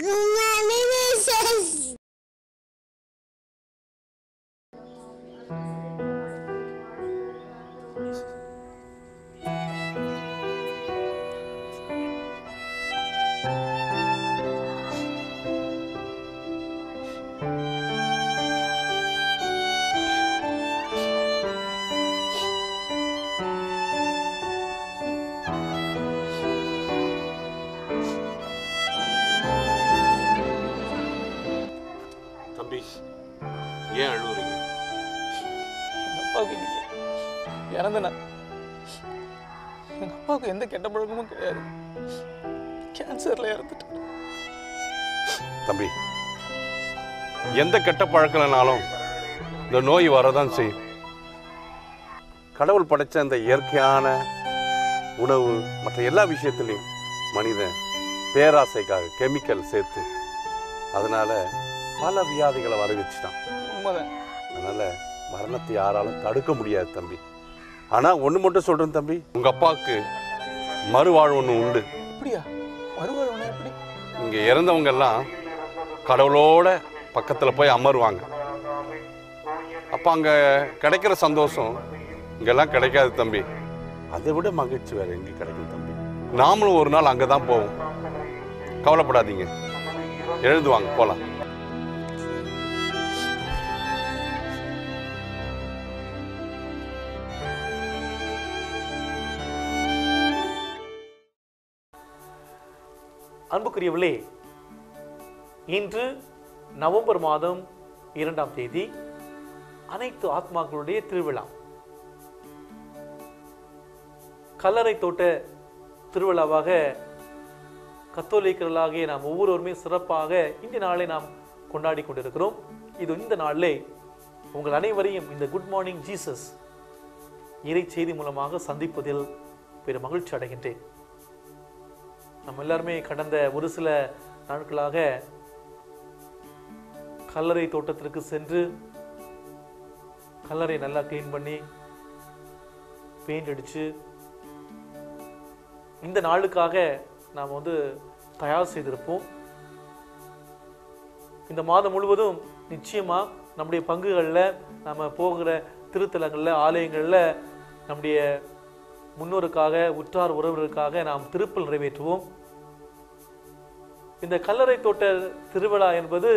Mommy misses. தம்பி ஏன் அழுவுறீங்க எங்கள் அப்பாவுக்கு இன்னைக்கு இறந்தனா எங்கள் அப்பாவுக்கு எந்த கெட்ட பழக்கமும் கிடையாது கேன்சரில் இறந்துட்டு தம்பி எந்த கெட்ட பழக்கலனாலும் இந்த நோய் வரதான் செய்யும் கடவுள் படைச்ச அந்த இயற்கையான உணவு மற்ற எல்லா விஷயத்திலையும் மனிதன் பேராசைக்காக கெமிக்கல் சேர்த்து அதனால பல வியாதிகளை வர வச்சுட்டான் உண்மைதான் அதனால மரணத்தை யாராலும் தடுக்க முடியாது தம்பி ஆனா ஒண்ணு மட்டும் சொல்றேன் தம்பி உங்க அப்பாவுக்கு மறுவாழ்வு ஒன்று உண்டு அப்படியா மறுவாழ்வுனா எப்படி இங்க இறந்தவங்க எல்லாம் கடவுளோட பக்கத்துல போய் அமருவாங்க அப்ப அங்க கிடைக்கிற சந்தோஷம் இங்கெல்லாம் கிடைக்காது தம்பி அதை விட மகிழ்ச்சி வேற எங்க கிடைக்கும் தம்பி நாமளும் ஒரு நாள் அங்கதான் போவோம் கவலைப்படாதீங்க எழுதுவாங்க போலாம் அன்புக்குரியவர்களே இன்று நவம்பர் மாதம் இரண்டாம் தேதி அனைத்து ஆத்மாக்களுடைய திருவிழா கல்லறை தோட்ட திருவிழாவாக கத்தோலிக்கர்களாகிய நாம் ஒவ்வொருவருமே சிறப்பாக இந்த நாளை நாம் கொண்டாடி கொண்டிருக்கிறோம் இது இந்த நாளிலே உங்கள் அனைவரையும் இந்த குட் மார்னிங் ஜீசஸ் இறை செய்தி மூலமாக சந்திப்பதில் பெரும் மகிழ்ச்சி அடைகின்றேன் நம்ம எல்லாருமே கடந்த ஒரு சில நாட்களாக கல்லறை தோட்டத்திற்கு சென்று கல்லறை நல்லா க்ளீன் பண்ணி பெயிண்ட் அடிச்சு இந்த நாளுக்காக நாம் வந்து தயார் செய்திருப்போம் இந்த மாதம் முழுவதும் நிச்சயமா நம்முடைய பங்குகளில் நம்ம போகிற திருத்தலங்களில் ஆலயங்களில் நம்முடைய முன்னோருக்காக உற்றார் உறவினருக்காக நாம் திருப்பல் நிறைவேற்றுவோம் இந்த கல்லறை தோட்ட திருவிழா என்பது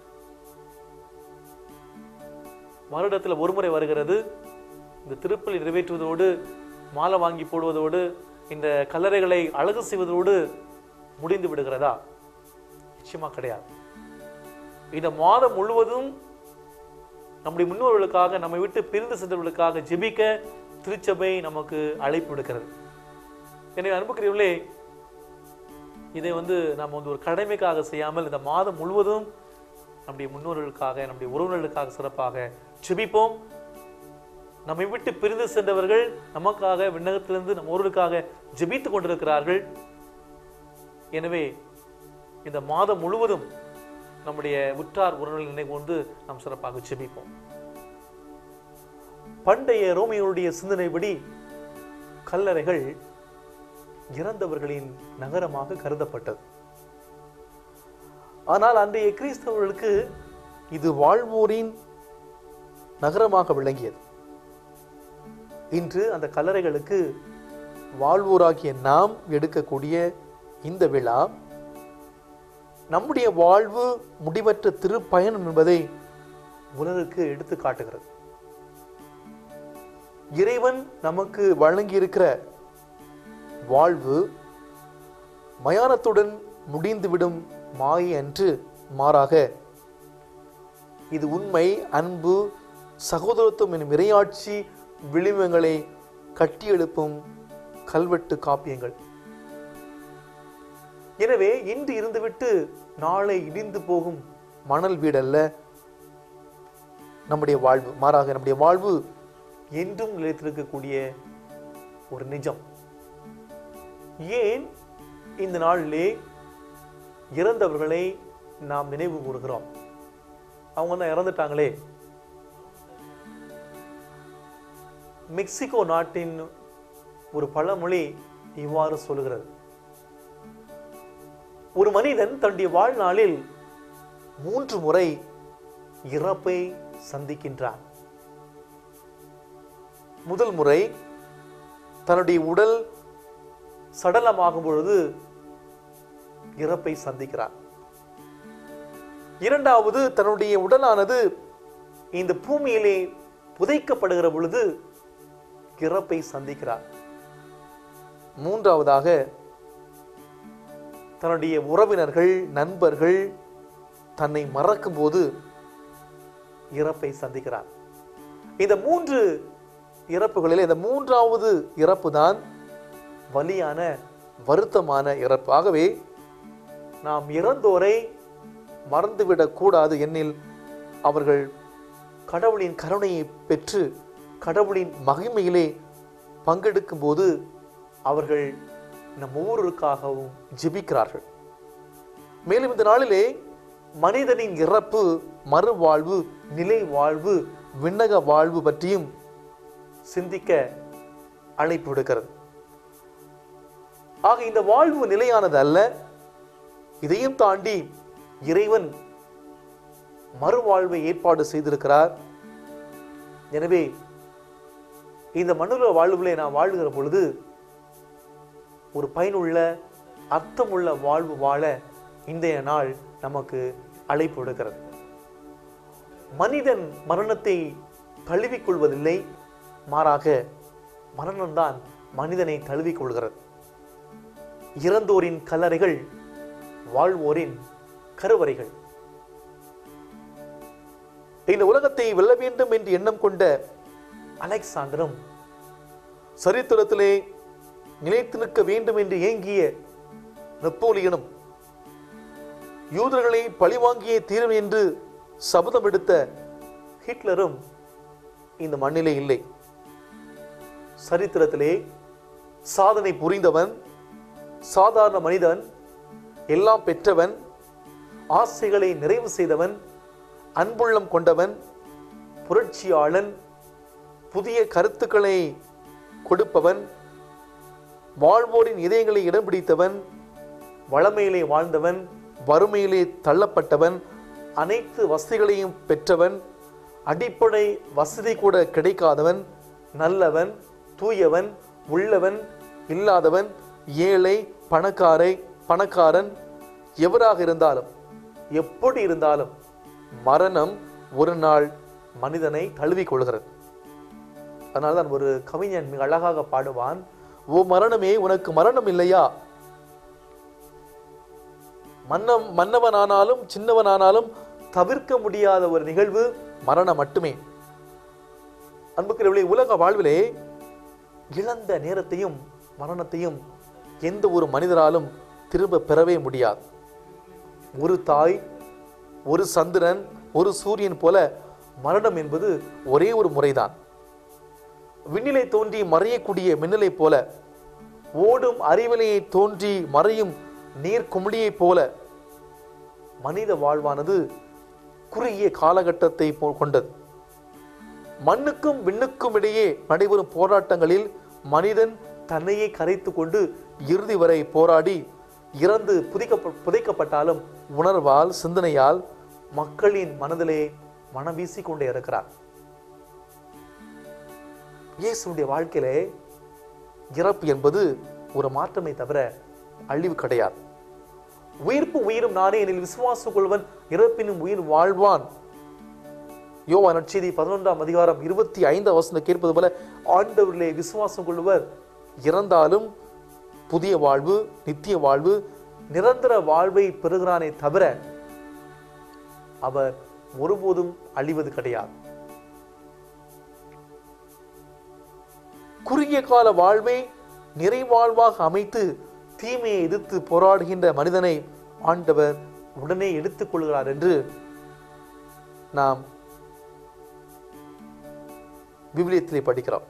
வருடத்தில் ஒருமுறை வருகிறது இந்த திருப்பலி நிறைவேற்றுவதோடு மாலை வாங்கி போடுவதோடு இந்த கல்லறைகளை அழகு செய்வதோடு முடிந்து விடுகிறதா நிச்சயமா கிடையாது இந்த மாதம் முழுவதும் நம்முடைய முன்னோர்களுக்காக நம்மை விட்டு பிரிந்து சென்றவர்களுக்காக ஜெபிக்க திருச்சபை நமக்கு அழைப்பு விடுக்கிறது எனவே அன்புக்குரியவர்களே இதை வந்து நாம் வந்து ஒரு கடமைக்காக செய்யாமல் இந்த மாதம் முழுவதும் நம்முடைய முன்னோர்களுக்காக நம்முடைய உறவினர்களுக்காக சிறப்பாக ஜெபிப்போம் நம்மை விட்டு பிரிந்து சென்றவர்கள் நமக்காக விண்ணகத்திலிருந்து நம்ம ஒருவருக்காக ஜெபித்துக் கொண்டிருக்கிறார்கள் எனவே இந்த மாதம் முழுவதும் நம்முடைய உற்றார் உறவினர்கள் நினைவு வந்து நாம் சிறப்பாக ஜெபிப்போம் பண்டைய ரோமியோருடைய சிந்தனைப்படி கல்லறைகள் இறந்தவர்களின் நகரமாக கருதப்பட்டது ஆனால் அன்றைய கிறிஸ்தவர்களுக்கு இது வாழ்வோரின் நகரமாக விளங்கியது இன்று அந்த கல்லறைகளுக்கு வாழ்வோராகிய நாம் எடுக்கக்கூடிய இந்த விழா நம்முடைய வாழ்வு முடிவற்ற திருப்பயணம் என்பதை உலகுக்கு எடுத்து காட்டுகிறது இறைவன் நமக்கு வழங்கியிருக்கிற வாழ்வு மயானத்துடன் முடிந்துவிடும் மாயை அன்று மாறாக இது உண்மை அன்பு சகோதரத்துவம் எனும் இறையாட்சி விளிம்பங்களை கட்டியெழுப்பும் கல்வெட்டு காப்பியங்கள் எனவே இன்று இருந்துவிட்டு நாளை இடிந்து போகும் மணல் வீடல்ல நம்முடைய வாழ்வு மாறாக நம்முடைய வாழ்வு என்றும் நிலைத்திருக்கக்கூடிய ஒரு நிஜம் ஏன் இந்த நாளிலே இறந்தவர்களை நாம் நினைவு கூறுகிறோம் அவங்க தான் இறந்துட்டாங்களே மெக்சிகோ நாட்டின் ஒரு பழமொழி இவ்வாறு சொல்லுகிறது ஒரு மனிதன் தன்னுடைய வாழ்நாளில் மூன்று முறை இறப்பை சந்திக்கின்றான் முதல் முறை தன்னுடைய உடல் சடலமாகும் பொழுது இறப்பை சந்திக்கிறான் இரண்டாவது தன்னுடைய உடலானது இந்த பூமியிலே புதைக்கப்படுகிற பொழுது இறப்பை சந்திக்கிறார் மூன்றாவதாக தன்னுடைய உறவினர்கள் நண்பர்கள் தன்னை மறக்கும் போது இறப்பை சந்திக்கிறார் இந்த மூன்று இறப்புகளில் இந்த மூன்றாவது இறப்பு தான் வலியான வருத்தமான இறப்பு ஆகவே நாம் இறந்தோரை மறந்துவிடக் கூடாது எனில் அவர்கள் கடவுளின் கருணையை பெற்று கடவுளின் மகிமையிலே பங்கெடுக்கும் போது அவர்கள் நம் ஒவ்வொருவருக்காகவும் ஜெபிக்கிறார்கள் மேலும் இந்த நாளிலே மனிதனின் இறப்பு மறுவாழ்வு நிலை வாழ்வு விண்ணக வாழ்வு பற்றியும் சிந்திக்க அழைப்பு விடுக்கிறது ஆக இந்த வாழ்வு நிலையானது அல்ல இதையும் தாண்டி இறைவன் மறுவாழ்வை ஏற்பாடு செய்திருக்கிறார் எனவே இந்த மண்ணுல வாழ்விலே நாம் வாழ்கிற பொழுது ஒரு பயனுள்ள அர்த்தமுள்ள வாழ்வு வாழ இன்றைய நாள் நமக்கு அழைப்பு விடுக்கிறது மனிதன் மரணத்தை தழுவிக் கொள்வதில்லை மாறாக மரணம்தான் மனிதனை தழுவிக் கொள்கிறது இறந்தோரின் கல்லறைகள் வாழ்வோரின் கருவறைகள் இந்த உலகத்தை வெல்ல வேண்டும் என்று எண்ணம் கொண்ட அலெக்சாண்டரும் சரித்திரத்திலே நிலைத்து நிற்க வேண்டும் என்று ஏங்கிய நெப்போலியனும் யூதர்களை பழிவாங்கியே தீரும் என்று சபதம் எடுத்த ஹிட்லரும் இந்த மண்ணிலே இல்லை சரித்திரத்திலே சாதனை புரிந்தவன் சாதாரண மனிதன் எல்லாம் பெற்றவன் ஆசைகளை நிறைவு செய்தவன் அன்புள்ளம் கொண்டவன் புரட்சியாளன் புதிய கருத்துக்களை கொடுப்பவன் வாழ்வோரின் இதயங்களை இடம் பிடித்தவன் வளமையிலே வாழ்ந்தவன் வறுமையிலே தள்ளப்பட்டவன் அனைத்து வசதிகளையும் பெற்றவன் அடிப்படை வசதி கூட கிடைக்காதவன் நல்லவன் தூயவன் உள்ளவன் இல்லாதவன் ஏழை பணக்காரை பணக்காரன் எவராக இருந்தாலும் எப்படி இருந்தாலும் மரணம் ஒரு நாள் மனிதனை தழுவிக் கொள்கிறது அதனால்தான் ஒரு கவிஞன் மிக அழகாக பாடுவான் ஓ மரணமே உனக்கு மரணம் இல்லையா மன்னம் மன்னவனானாலும் சின்னவனானாலும் தவிர்க்க முடியாத ஒரு நிகழ்வு மரணம் மட்டுமே அன்புக்குரியவர்களே உலக வாழ்விலே இழந்த நேரத்தையும் மரணத்தையும் எந்த ஒரு மனிதராலும் திரும்ப பெறவே முடியாது ஒரு தாய் ஒரு சந்திரன் ஒரு சூரியன் போல மரணம் என்பது ஒரே ஒரு முறைதான் விண்ணிலை தோன்றி மறையக்கூடிய மின்னலை போல ஓடும் அறிவிலையை தோன்றி மறையும் நீர் குமிழியைப் போல மனித வாழ்வானது குறுகிய காலகட்டத்தை போ- கொண்டது மண்ணுக்கும் விண்ணுக்கும் இடையே நடைபெறும் போராட்டங்களில் மனிதன் தன்னையே கரைத்து கொண்டு இறுதி வரை போராடி இறந்து புதைக்க புதைக்கப்பட்டாலும் உணர்வால் சிந்தனையால் மக்களின் மனதிலே மனம் வீசிக்கொண்டே இருக்கிறார் இயேசுடைய வாழ்க்கையிலே இறப்பு என்பது ஒரு மாற்றமே தவிர அழிவு கிடையாது உயிர்ப்பு உயிரும் நானே எனில் விசுவாசம் கொள்வன் இறப்பினும் உயிர் வாழ்வான் யோவா நற்செய்தி பதினொன்றாம் அதிகாரம் இருபத்தி ஐந்தாம் வசனம் கேட்பது போல ஆண்டவரிலே விசுவாசம் கொள்வர் இறந்தாலும் புதிய வாழ்வு நித்திய வாழ்வு நிரந்தர வாழ்வை பெறுகிறானே தவிர அவர் ஒருபோதும் அழிவது கிடையாது குறுகிய கால வாழ்வை நிறைவாழ்வாக அமைத்து தீமையை எதிர்த்து போராடுகின்ற மனிதனை ஆண்டவர் உடனே எடுத்துக் கொள்கிறார் என்று நாம் விவிலியத்திலே படிக்கிறோம்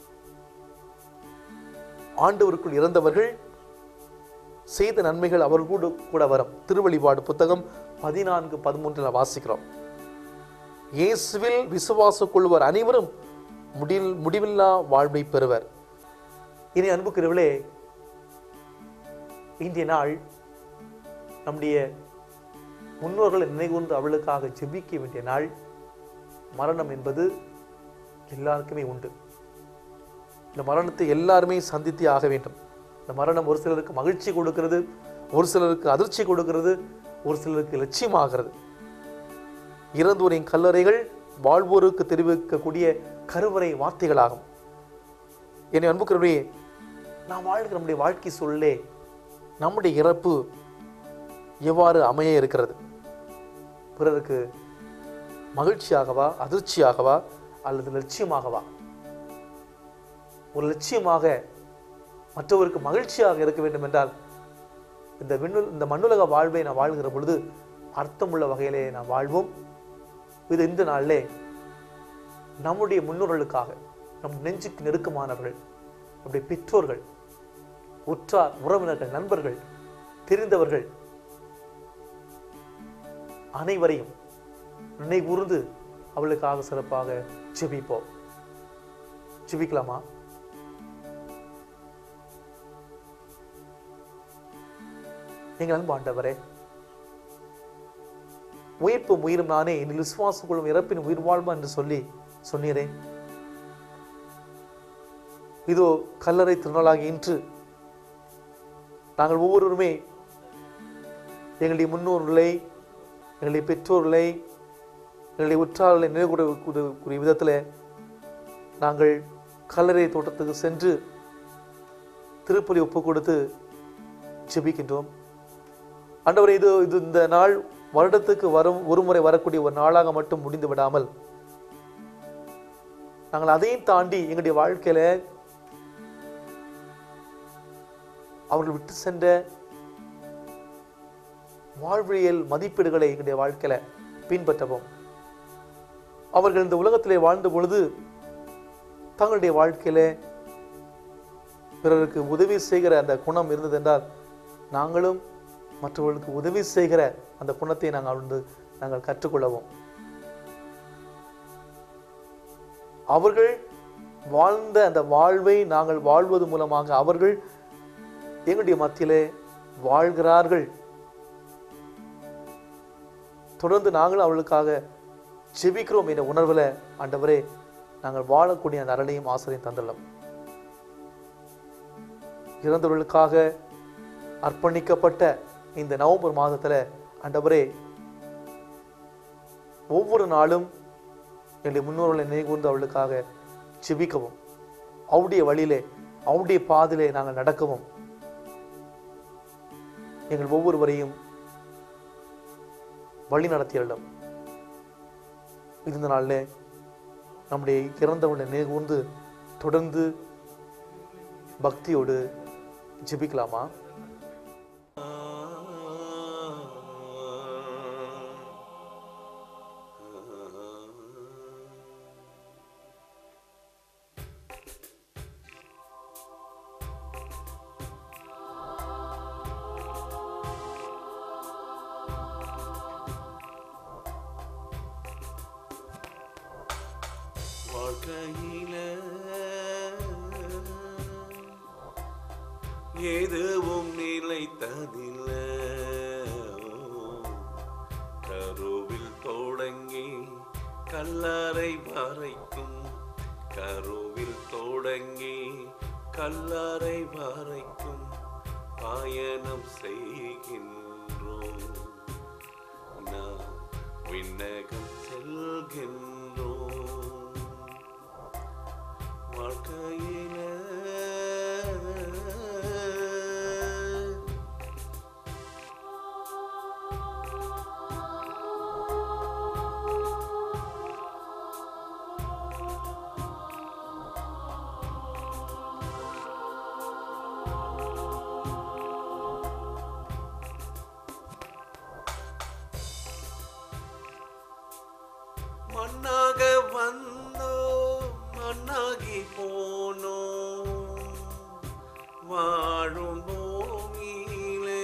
ஆண்டவருக்குள் இறந்தவர்கள் செய்த நன்மைகள் அவர்களோடு கூட வரும் திருவழிபாடு புத்தகம் பதினான்கு பதிமூன்றில் வாசிக்கிறோம் இயேசுவில் விசுவாசம் கொள்வர் அனைவரும் முடில் முடிவில்லா வாழ்வை பெறுவர் இனி அன்புக்குரியவர்களே இன்றைய நாள் நம்முடைய முன்னோர்களை நினைகூர்ந்து அவளுக்காக ஜெபிக்க வேண்டிய நாள் மரணம் என்பது எல்லாருக்குமே உண்டு இந்த மரணத்தை எல்லாருமே சந்தித்தே ஆக வேண்டும் இந்த மரணம் ஒரு சிலருக்கு மகிழ்ச்சி கொடுக்கிறது ஒரு சிலருக்கு அதிர்ச்சி கொடுக்கிறது ஒரு சிலருக்கு லட்சியமாகிறது இறந்தோரின் கல்லறைகள் வாழ்வோருக்கு தெரிவிக்கக்கூடிய கருவறை வார்த்தைகளாகும் என்னை அன்புக்கிறவரே நாம் வாழ்கிற நம்முடைய வாழ்க்கை சொல்லே நம்முடைய இறப்பு எவ்வாறு அமைய இருக்கிறது பிறருக்கு மகிழ்ச்சியாகவா அதிர்ச்சியாகவா அல்லது லட்சியமாகவா ஒரு லட்சியமாக மற்றவருக்கு மகிழ்ச்சியாக இருக்க வேண்டும் என்றால் இந்த விண்ணு இந்த மண்ணுலக வாழ்வை நாம் வாழ்கிற பொழுது அர்த்தமுள்ள வகையிலே நாம் வாழ்வோம் இது இந்த நாளிலே நம்முடைய முன்னோர்களுக்காக நம் நெஞ்சுக்கு நெருக்கமானவர்கள் நம்முடைய பெற்றோர்கள் உற்றார் உறவினர்கள் நண்பர்கள் தெரிந்தவர்கள் அனைவரையும் நினைவுறுந்து அவளுக்காக சிறப்பாக ஜெபிப்போம் ஜெபிக்கலாமா எங்கள் அன்பு ஆண்டவரே உயிர்ப்பும் உயிரும் நானே என்னில் விசுவாசம் கொள்ளும் இறப்பின் உயிர் வாழ்மா என்று சொல்லி சொன்னீரே இதோ கல்லறை திருநாளாகி இன்று நாங்கள் ஒவ்வொருவருமே எங்களுடைய முன்னோர்களை எங்களுடைய பெற்றோர்களை எங்களுடைய உற்றார்களை நினைவுகூடக்கூடிய விதத்தில் நாங்கள் கல்லறை தோட்டத்துக்கு சென்று திருப்பலி ஒப்பு கொடுத்து ஜெபிக்கின்றோம் ஆண்டவரே இது இது இந்த நாள் வருடத்துக்கு வரும் ஒரு முறை வரக்கூடிய ஒரு நாளாக மட்டும் முடிந்து விடாமல் நாங்கள் அதையும் தாண்டி எங்களுடைய வாழ்க்கையில அவர்கள் விட்டு சென்ற வாழ்வியல் மதிப்பீடுகளை எங்களுடைய வாழ்க்கையில பின்பற்றவும் அவர்கள் இந்த உலகத்திலே வாழ்ந்த பொழுது தங்களுடைய வாழ்க்கையில பிறருக்கு உதவி செய்கிற அந்த குணம் இருந்தது என்றால் நாங்களும் மற்றவர்களுக்கு உதவி செய்கிற அந்த குணத்தை நாங்கள் வந்து நாங்கள் கற்றுக்கொள்ளவும் அவர்கள் வாழ்ந்த அந்த வாழ்வை நாங்கள் வாழ்வது மூலமாக அவர்கள் எங்களுடைய மத்தியிலே வாழ்கிறார்கள் தொடர்ந்து நாங்களும் அவளுக்காக ஜெபிக்கிறோம் என்ற உணர்வில் ஆண்டவரே நாங்கள் வாழக்கூடிய அந்த அருளையும் ஆசிரியம் தந்துள்ளோம் இறந்தவர்களுக்காக அர்ப்பணிக்கப்பட்ட இந்த நவம்பர் மாதத்துல ஆண்டவரே ஒவ்வொரு நாளும் என்னுடைய முன்னோர்களை நினைவுகூர்ந்து அவளுக்காக ஜெபிக்கவும் அவருடைய வழியிலே அவருடைய பாதிலே நாங்கள் நடக்கவும் எங்கள் ஒவ்வொருவரையும் வழி நடத்தியல்லும் இருந்த நாளில் நம்முடைய இறந்தவர்களை நினைவுகூர்ந்து தொடர்ந்து பக்தியோடு ஜெபிக்கலாமா வாழ்க்கையில எதுவும் நிலைத்ததில்ல கருவில் தொடங்கி கல்லறை வரைக்கும் கருவில் தொடங்கி கல்லறை வரைக்கும் பயணம் செய்கின்றோம் நாம் விண்ணகம் செல்கின்றோம் வாழ்க்கையில மண்ணாக வந்தோ மண்ணாகி போனோ வாழும் பூமியிலே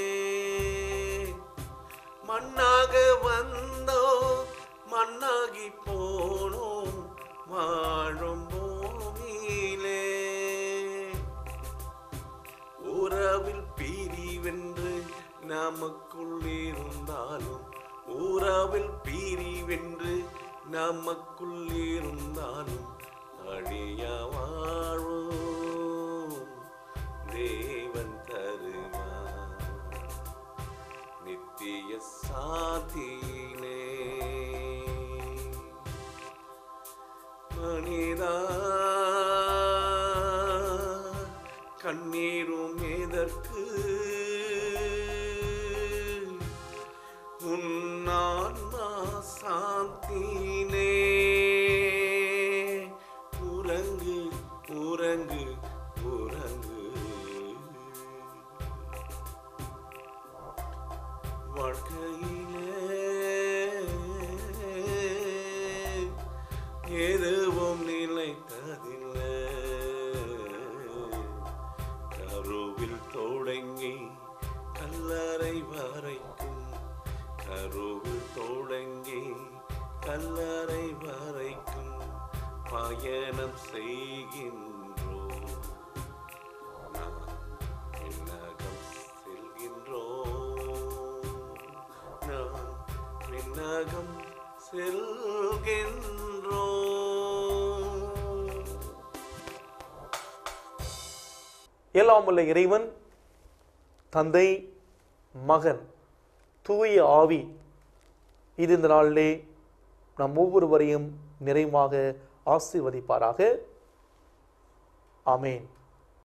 மண்ணாக வந்தோ மண்ணாகி போனோ வாழும் பூமியிலே உறவில் பிரிவென்று நமக்குள் இருந்தாலும் உறவில் பிரிவென்று நமக்குள் இருந்தாலும் அழிய வாழ்வோம் தேவன் தருவார் நித்திய சாத்தினே மனிதா கண்ணீரும் எதற்கு உன்னான்மா சாந்தினே உறங்கு உறங்கு உறங்கு வாழ்க்கையிலே எதுவும் நிலைத்ததில்லை கருவில் தொடங்கி கல்லறை வரைக்கும் கருவில் தொடங்கி கல்லறை வரைக்கும் பயணம் செய்கின்றோம் நாம் விண்ணகம் செல்கின்றோம் நாம் விண்ணகம் செல்கின்றோம் எல்லாம் உள்ள இறைவன் தந்தை மகன் தூய ஆவி இது இந்த நாளிலே நம் ஒவ்வொருவரையும் நிறைவாக ஆசீர்வதிப்பாராக ஆமென்